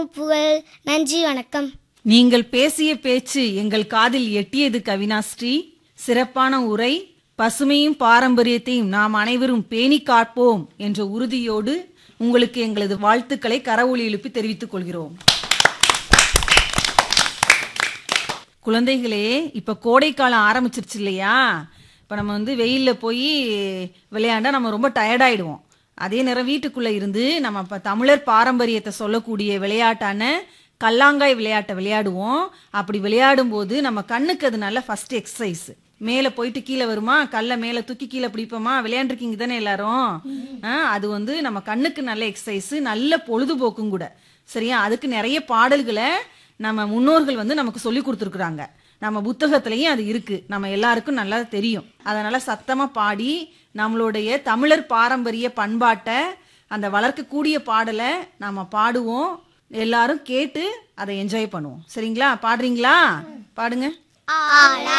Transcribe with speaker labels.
Speaker 1: புகழ் நன்றி வணக்கம்
Speaker 2: நீங்கள் பேசிய பேச்சு எங்கள் காதில் எட்டியது கவினாஸ்ரீ சிறப்பான உரை பசுமையும் பாரம்பரியத்தையும் நாம் அனைவரும் பேணி காப்போம் என்ற உறுதியோடு உங்களுக்கு எங்களது வாழ்த்துக்களை கரவொலி எழுப்பி தெரிவித்துக் கொள்கிறோம் குழந்தைகளே இப்ப கோடைக்காலம் ஆரம்பிச்சிருச்சு இல்லையா இப்ப நம்ம வந்து வெயில்ல போய் விளையாண்டா நம்ம ரொம்ப டயர்டாயிடுவோம் அதே நேரம் வீட்டுக்குள்ள இருந்து நம்ம இப்ப தமிழர் பாரம்பரியத்தை சொல்லக்கூடிய விளையாட்டான கல்லாங்காய் விளையாட்டை விளையாடுவோம் அப்படி விளையாடும் போது நம்ம கண்ணுக்கு அது நல்ல ஃபர்ஸ்ட் எக்ஸசைஸ் மேலே போயிட்டு கீழே வருமா கல்லை மேலே தூக்கி கீழே பிடிப்போமா விளையாண்டுருக்கீங்க தானே எல்லாரும் ஆ, அது வந்து நம்ம கண்ணுக்கு நல்ல எக்ஸசைஸ் நல்ல பொழுதுபோக்கும் கூட சரியா அதுக்கு நிறைய பாடல்களை நம்ம முன்னோர்கள் வந்து நமக்கு சொல்லி கொடுத்துருக்குறாங்க நம்ம புத்தகத்திலையும் அது இருக்கு நம்ம எல்லாருக்கும் நல்லா தெரியும் அதனால சத்தமா பாடி நம்மளுடைய தமிழர் பாரம்பரிய பண்பாட்டை அந்த வளர்க்கக்கூடிய பாடலை நாம பாடுவோம் எல்லாரும் கேட்டு அதை என்ஜாய் பண்ணுவோம் சரிங்களா பாடுறீங்களா பாடுங்க
Speaker 1: ஆலா